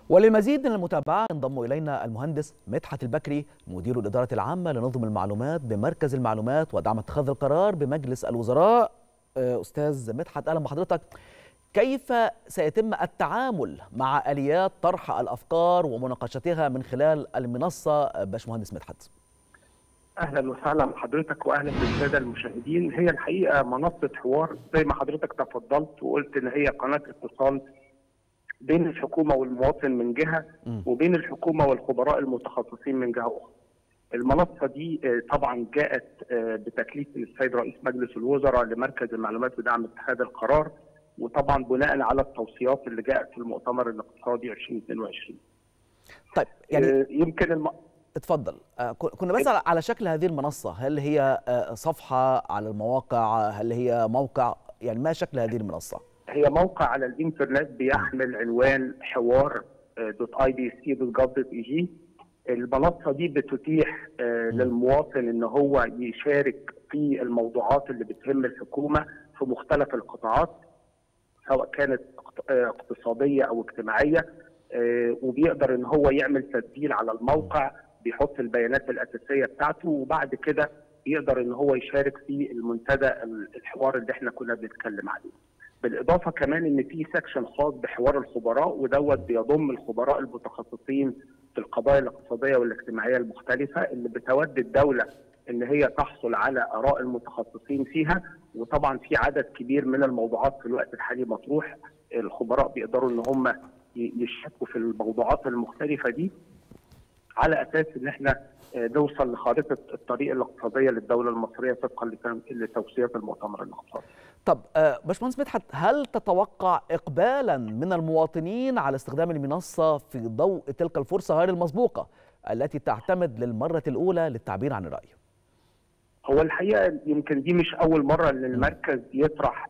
وللمزيد من المتابعة انضم إلينا المهندس مدحت البكري مدير الإدارة العامة لنظم المعلومات بمركز المعلومات ودعم اتخاذ القرار بمجلس الوزراء أستاذ مدحت أهلا بحضرتك كيف سيتم التعامل مع آليات طرح الأفكار ومناقشتها من خلال المنصة باشمهندس مدحت اهلا وسهلا بحضرتك واهلا بالساده المشاهدين هي الحقيقه منصه حوار زي ما حضرتك تفضلت وقلت ان هي قناه اتصال بين الحكومه والمواطن من جهه وبين الحكومه والخبراء المتخصصين من جهه اخرى. المنصه دي طبعا جاءت بتكليف السيد رئيس مجلس الوزراء لمركز المعلومات ودعم اتخاذ القرار وطبعا بناء على التوصيات اللي جاءت في المؤتمر الاقتصادي 2022. طيب يعني يمكن الم... اتفضل كنا بسأل على شكل هذه المنصة هل هي صفحة على المواقع هل هي موقع يعني ما شكل هذه المنصة هي موقع على الانترنت بيحمل عنوان حوار دوت اي بي سي دوت جوف دوت اي جي المنصة دي بتتيح للمواطن ان هو يشارك في الموضوعات اللي بتهم الحكومة في مختلف القطاعات سواء كانت اقتصادية او اجتماعية وبيقدر ان هو يعمل تسجيل على الموقع بيحط البيانات الاساسيه بتاعته وبعد كده يقدر ان هو يشارك في المنتدى الحوار اللي احنا كنا بنتكلم عليه. بالاضافه كمان ان في سكشن خاص بحوار الخبراء ودوت بيضم الخبراء المتخصصين في القضايا الاقتصاديه والاجتماعيه المختلفه اللي بتود الدوله ان هي تحصل على اراء المتخصصين فيها وطبعا في عدد كبير من الموضوعات في الوقت الحالي مطروح الخبراء بيقدروا ان هم يشاركوا في الموضوعات المختلفه دي على اساس ان احنا نوصل لخارطه الطريق الاقتصاديه للدوله المصريه طبقا لتوصيات المؤتمر الاقتصادي. طب باشمهندس مدحت هل تتوقع اقبالا من المواطنين على استخدام المنصه في ضوء تلك الفرصه غير المسبوقه التي تعتمد للمره الاولى للتعبير عن الراي؟ هو الحقيقه يمكن دي مش اول مره ان المركز يطرح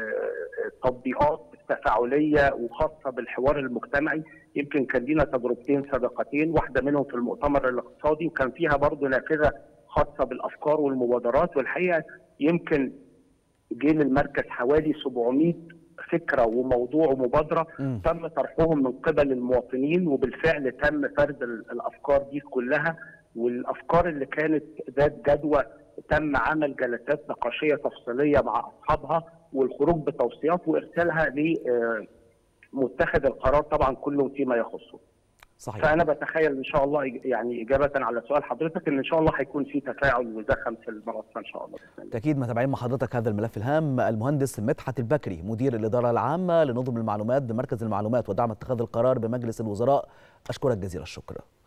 تطبيقات تفاعليه وخاصه بالحوار المجتمعي يمكن كان لينا تجربتين سابقتين واحده منهم في المؤتمر الاقتصادي وكان فيها برضه نافذه خاصه بالافكار والمبادرات والحقيقه يمكن جه للمركز حوالي 700 فكره وموضوع ومبادره م. تم طرحهم من قبل المواطنين وبالفعل تم فرد الافكار دي كلها والافكار اللي كانت ذات جدوى تم عمل جلسات نقاشيه تفصيليه مع اصحابها والخروج بتوصيات وارسالها لمتخذ القرار طبعا كله فيما يخصه. صحيح. فانا بتخيل ان شاء الله يعني اجابه على سؤال حضرتك ان ان شاء الله هيكون في تفاعل وزخم في المنصه ان شاء الله. اكيد متابعين مع حضرتك هذا الملف الهام المهندس مدحت البكري مدير الاداره العامه لنظم المعلومات بمركز المعلومات ودعم اتخاذ القرار بمجلس الوزراء اشكرك جزيل الشكر.